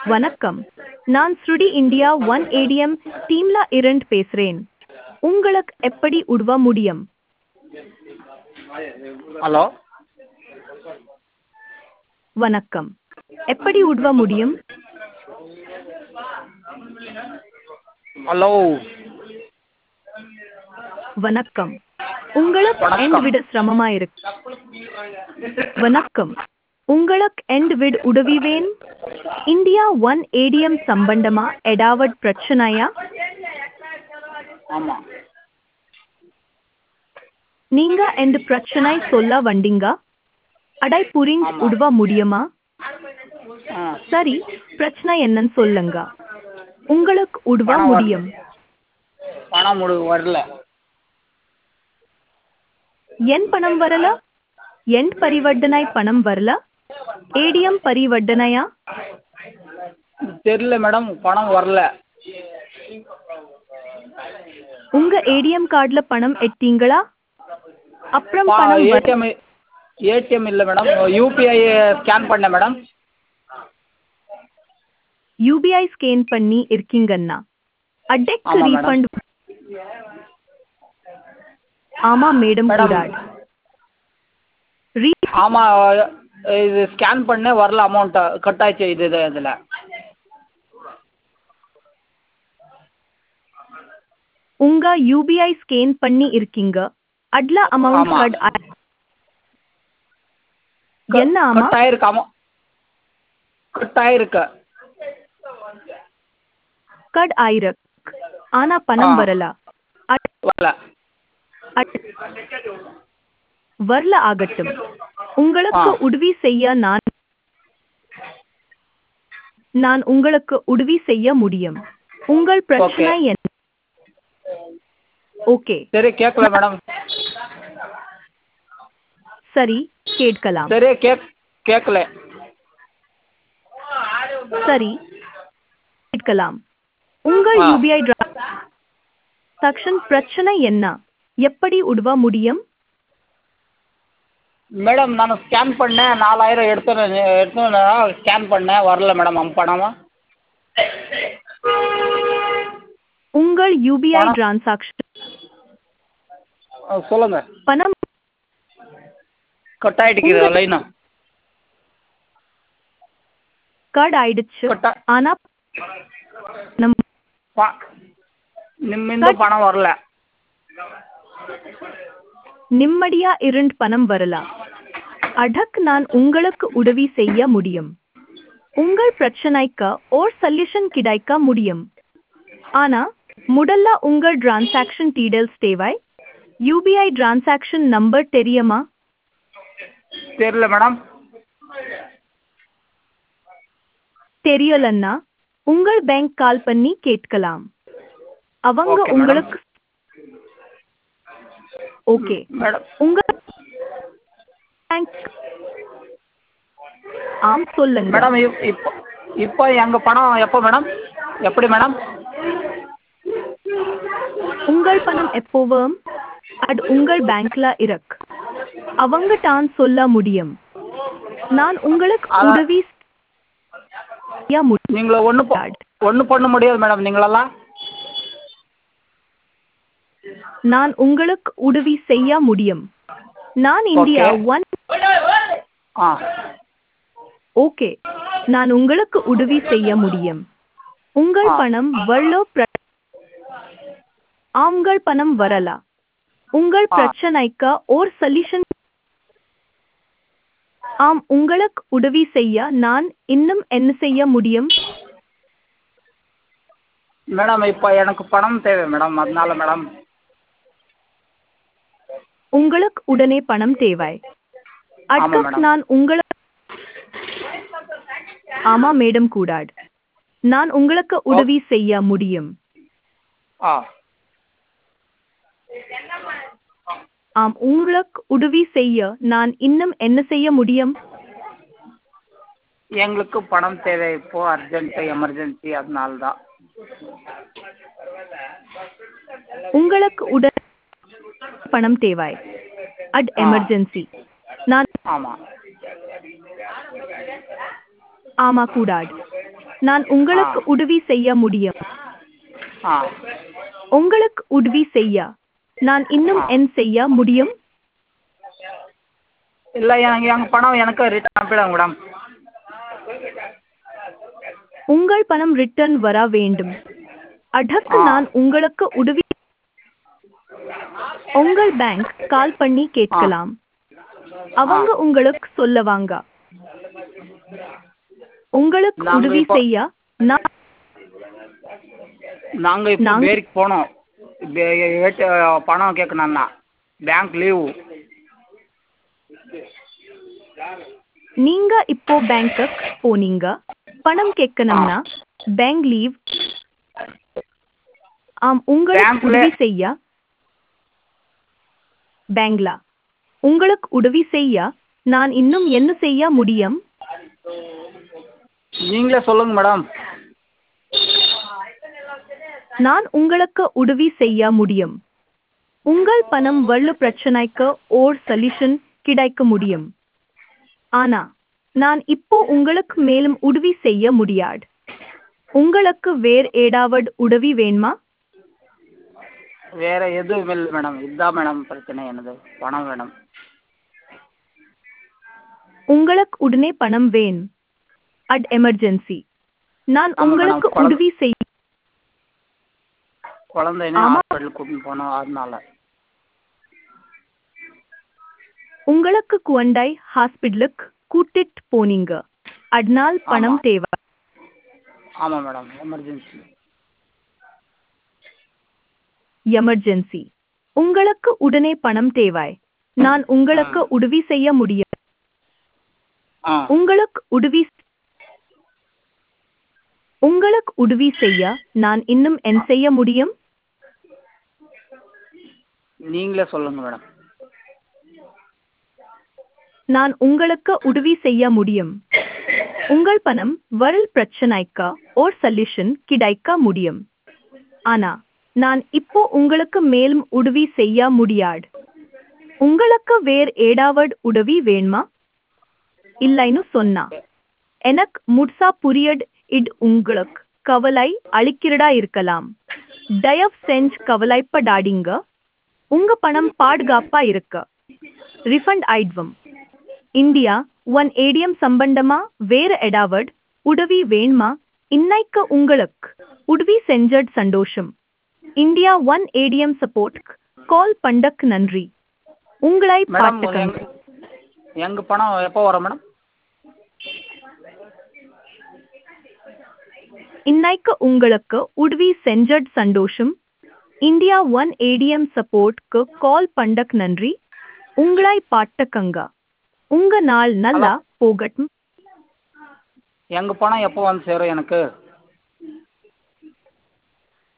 வணக்கம் நான் ஸ்ருடி இந்தியா ஒன் ஏடிஎம் டீம்ல இருந்து பேசுறேன் உங்களுக்கு எப்படி உதவ முடியும் ஹலோ வணக்கம் எப்படி உதவ முடியும் ஹலோ வணக்கம் உங்களுக்கு வணக்கம். எண்ட் விட சிரமமா இருக்கு வணக்கம் உங்களுக்கு எண்ட் விட் உதவி வேணும் இந்தியா ஒன் ஏடிஎம் சம்பந்தமா எடாவட் பிரச்சனையா ஆமாம் நீங்க எந்த பிரச்சனை சொல்ல வந்தீங்க அடை புரிஞ்சு ஆமா. உதவ முடியுமா ஆ சரி பிரச்சனை என்னன்னு சொல்லுங்க உங்களுக்கு உதவ பணம் வர- முடியும் பணம் முடி வரல என் பணம் வரல என் பரிவர்த்தனை பணம் வரல ஏடிஎம் பரிவர்த்தனையா தெரியல மேடம் பணம் வரல உங்க ஏடிஎம் கார்டுல பணம் எட்டீங்களா அப்புறம் பணம் வர- ஏடிஎம் ஏடிஎம் இல்லை மேடம் யூபிஐ ஸ்கேன் பண்ணேன் மேடம் யூபிஐ ஸ்கேன் பண்ணி இருக்கீங்கன்னா அடெக் ஆமா, madam. ரீஃபண்ட் ஆமா மேடம் Madam. கூடாது ரீ ஆமாம் இது ஸ்கேன் பண்ணேன் வரல அமௌண்ட்டு கட் ஆயிடுச்சு இது இது இதில் உங்க யூபிஐ ஸ்கேன் பண்ணி இருக்கீங்க அட்ல அமௌண்ட் ஆமா. கட் என்ன ஆமா கட் ஆயிருக்கு அமௌ கட் ஆயிருக்கு கட் ஆயிருக்கு ஆனா பணம் ஆ. வரல அட்- வரல அட்- வரல ஆகட்டும் உங்களுக்கு ஆ. உதவி செய்ய நான் நான் உங்களுக்கு உதவி செய்ய முடியும் உங்கள் பிரச்சனை என்ன ஓகே சரி கேட்கல மேடம் சரி கேட்கலாம் சரி கேக் கேட்கல சரி கேட்கலாம் உங்கள் ஆ. யூபிஐ டிரான்சாக்ஷன் பிரச்சனை என்ன எப்படி உதவ முடியும் மேடம் நான் ஸ்கேன் பண்ணேன் நாலாயிரம் எடுத்து எடுத்து ஸ்கேன் பண்ணேன் வரல மேடம் பணமா உங்கள் யூபிஐ பணம். டிரான்சாக்ஷன் சொல்லுங்க பணம் கட் ஆயிட்டுக்குது உங்க- லைனா கட் ஆயிடுச்சு கட் ஆனா நம் ப- நிம்மிಂದ பணம் வரல நிம்மதியா இருந்து பணம் வரலாம் அடக் நான் உங்களுக்கு உதவி செய்ய முடியும் உங்கள் பிரச்சனைக்கு ஓர் சொல்யூஷன் கிடைக்க முடியும் ஆனா முதல்ல உங்கள் டிரான்சாக்ஷன் டீடைல்ஸ் தேவை யூபிஐ டிரான்சாக்ஷன் நம்பர் தெரியுமா தெரியல மேடம் தெரியலன்னா உங்கள் பேங்க் கால் பண்ணி கேட்கலாம் அவங்க Okay, madam. உங்களுக்கு ஓகே மேடம் உங்க பேங்க் ஆம் சொல்லுங்க மேடம் இப்- இப்போ இப்போ எங்கள் பணம் எப்போ மேடம் எப்படி மேடம் உங்கள் பணம் எப்போவும் அது உங்கள் பேங்க்ல இருக்கு அவங்க தான் சொல்ல முடியும் நான் உங்களுக்கு அதான். உதவி செய்ய முடியாது நீங்கள ஒன்றும் ஒன்றும் பண்ண முடியாது மேடம் நீங்களெல்லாம் நான் உங்களுக்கு உதவி செய்ய முடியும் நான் இந்தியா Okay. ஒன் ஆ ஓகே நான் உங்களுக்கு உதவி செய்ய முடியும் உங்கள் ஆ. பணம் வரலோ பிர- ஆம்கள் பணம் வரலா உங்கள் ஆ. பிரச்சனைக்கு ஓர் சொல்யூஷன் ஆம் உங்களுக்கு உதவி செய்ய நான் இன்னும் என்ன செய்ய முடியும் மேடம் இப்போ எனக்கு பணம் தேவை மேடம் அதனால மேடம் உங்களுக்கு உடனே பணம் தேவை அடுத்து madam. நான் உங்களுக்கு ஆமா மேடம் கூடாது நான் உங்களுக்கு உதவி செய்ய முடியும் ஆ ஆம் உங்களுக்கு உதவி செய்ய நான் இன்னும் என்ன செய்ய முடியும் எங்களுக்கு பணம் தேவை இப்போ அர்ஜென்ட்டு எமர்ஜென்சி அதனால தான் உங்களுக்கு உடனே பணம் தேவை அட் ஆ. எமர்ஜென்சி நான் ஆமாம் ஆமா கூடாது நான் உங்களுக்கு உதவி செய்ய முடியும் ஆ உங்களுக்கு உதவி செய்ய நான் இன்னும் என்ன செய்ய முடியும் இல்லை எனக்கு எங்கள் பணம் எனக்கு ரிட்டர்ன் அனுப்பிடுங்க மேடம் உங்கள் பணம் ரிட்டர்ன் வர வேண்டும் அதற்கு ஆ. நான் உங்களுக்கு உதவி உங்கள் பேங்க் கால் பண்ணி கேட்கலாம் அவங்க உங்களுக்கு சொல்லுவாங்க உங்களுக்கு நாங்க உதவி இப்போ- செய்ய நான் நாங்கள் இப்போ நாங்க- பேருக்கு போனோம் பே- ஏட்டு பணம் கேட்கணுன்னா பேங்க் லீவு நீங்க இப்போ பேங்க்குக்கு போனீங்க பணம் கேட்கணும்னா பேங்க் லீவ் ஆம் உங்களுக்கு பேங்க்ல- உதவி செய்ய பேங்க்லா உங்களுக்கு உதவி செய்ய நான் இன்னும் என்ன செய்ய முடியும் நீங்களே சொல்லுங்கள் மேடம் நான் உங்களுக்கு உதவி செய்ய முடியும் உங்கள் பணம் வள்ள பிரச்சனைக்கு ஓர் சொல்யூஷன் கிடைக்க முடியும் ஆனா நான் இப்போ உங்களுக்கு மேலும் உதவி செய்ய முடியாது உங்களுக்கு வேற ஏதாவது உதவி வேணுமா வேறு எதுவும் இல்லை மேடம் இதுதான் மேடம் பிரச்சனை எனது பணம் வேணும் உங்களுக்கு உடனே பணம் வேணும் அட் எமர்ஜென்சி நான் ஆமா, உங்களுக்கு நான் பணம்- உதவி செய்ய குழந்தைன்னு ஆமா. ஹாஸ்பிட்டலுக்கு கூட்டின்னு போனோம் அதனால உங்களுக்கு குவண்டை ஹாஸ்பிட்டலுக்கு கூட்டிட்டு போனீங்க அதனால் பணம் ஆமா. தேவை ஆமாம் மேடம் எமர்ஜென்சி எமர்ஜென்சி உங்களுக்கு உடனே பணம் தேவை நான் உங்களுக்கு உதவி செய்ய முடியும் ஆ உங்களுக்கு உதவி உங்களுக்கு உதவி செய்ய நான் இன்னும் என்ன செய்ய முடியும் நீங்களே சொல்லுங்கள் மேடம் நான் உங்களுக்கு உதவி செய்ய முடியும் உங்கள் பணம் வரல் பிரச்சனைக்கு ஓர் சொல்யூஷன் கிடைக்க முடியும் ஆனா நான் இப்போ உங்களுக்கு மேலும் உதவி செய்ய முடியாது உங்களுக்கு வேற ஏதாவது உதவி வேணுமா இல்லைன்னு சொன்னா எனக்கு முட்சா புரியட் இட் உங்களுக்கு கவலை அளிக்கிறதா இருக்கலாம் தயவு செஞ்சு கவலைப்படாதீங்க உங்க பணம் பாதுகாப்பா இருக்க ரிஃபண்ட் ஆயிடுவோம் இந்தியா ஒன் ஏடிஎம் சம்பந்தமா வேற ஏதாவது உதவி வேணுமா இன்னைக்கு உங்களுக்கு உதவி செஞ்சட் சந்தோஷம் India one ATM support call பண்டக் நன்றி உங்களை மேடம் பாட்டுக்கங்க எங்கள் எங்கள் பணம் எப்போ வரும் மேடம் இன்னைக்கு உங்களுக்கு உதவி செஞ்சட் சந்தோஷம் இந்தியா ஒன் ஏடிஎம் சப்போர்ட்க்கு கால் பண்டக் நன்றி உங்களை பாட்டுக்கங்க உங்க நாள் நல்லா போகட்டும் எங்கள் பணம் எப்போ வந்து சேரும் எனக்கு